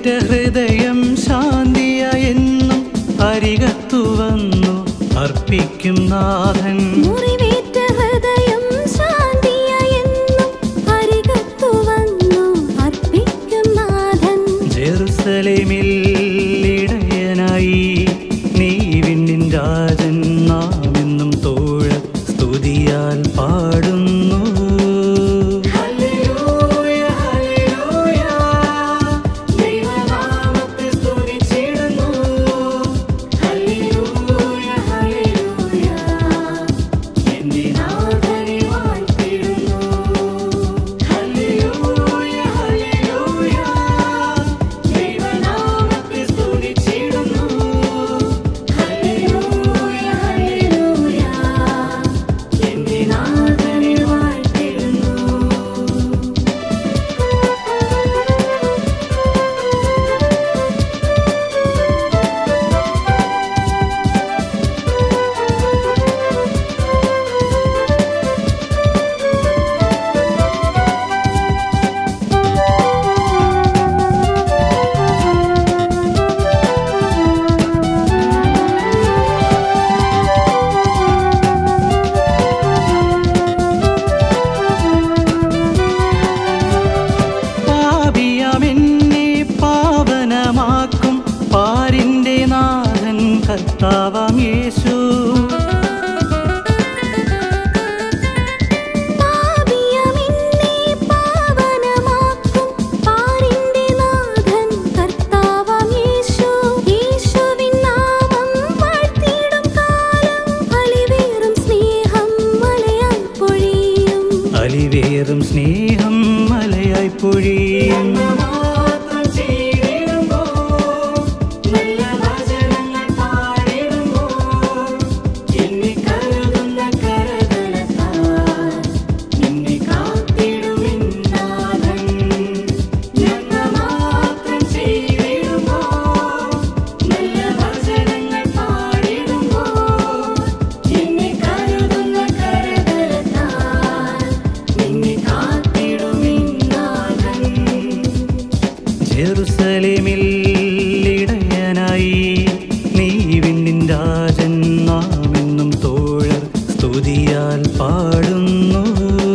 മുറിവേറ്റ ഹൃദയം ശാന്തിയ എന്നും അരികത്തു വന്നു അർപ്പിക്കും നാഥൻ മുറിവേറ്റ ഹൃദയം ശാന്തിയായെന്നും അരികത്തു വന്നു അർപ്പിക്കും നാഥൻ ജെറുസലേമിൽ ഇടയനായി നീ വിണ്ണിൻ രാജൻ നാം എന്നും തോഴ സ്തുതിയാൽ പാടുന്നു പാപിയാമെന്നെ പാവനമാക്കും പാരിന്റെ നാഥൻ കർത്താവാം യേശു പാപിയമെന്നെ പാവനമാക്കും പാരിന്റെ നാഥൻ കർത്താവാം യേശു യേശുവിൻ നാമം വാഴ്ത്തിയിടും കാലം അലിവേറും സ്നേഹം മലയാൽ പൊഴിയും അലിവേറും സ്നേഹം മലയായി പൊഴിയും ജെറുസലേമിൽ ഇടയനായി നീ വിണ്ണിൻ രാജൻ നാം എന്നും തോഴർ സ്തുതിയാൽ പാടുന്നു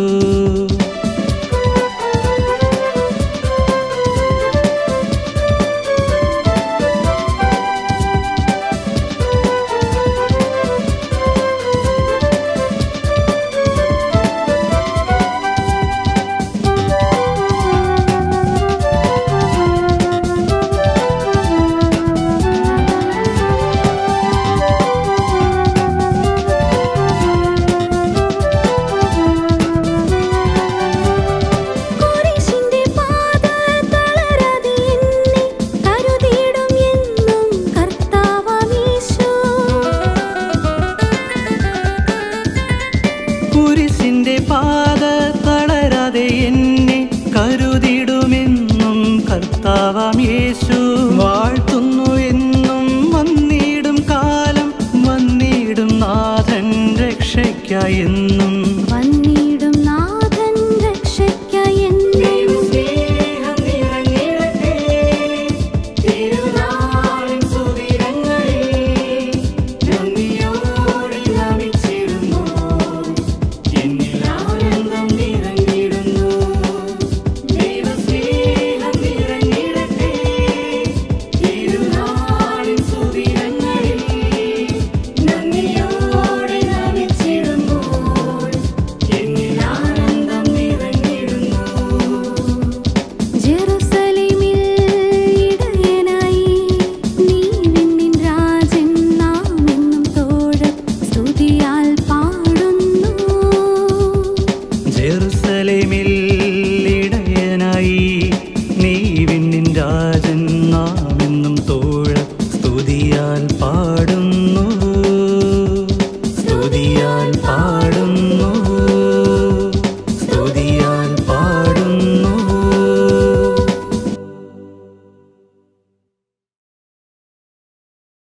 കുരിശിന്റെ പാത തളരാതെ എന്നെ കരുതിയിടും എന്നും കർത്താവാം യേശു കുരിശിന്റെ പാത തളരാതെ എന്നെ കരുതിടുമെന്നും കർത്താവാം യേശു വാഴ്ത്തുന്നു എന്നും വന്നിടും കാലം വന്നിടും നാഥൻ രക്ഷയ്ക്കായി എന്നും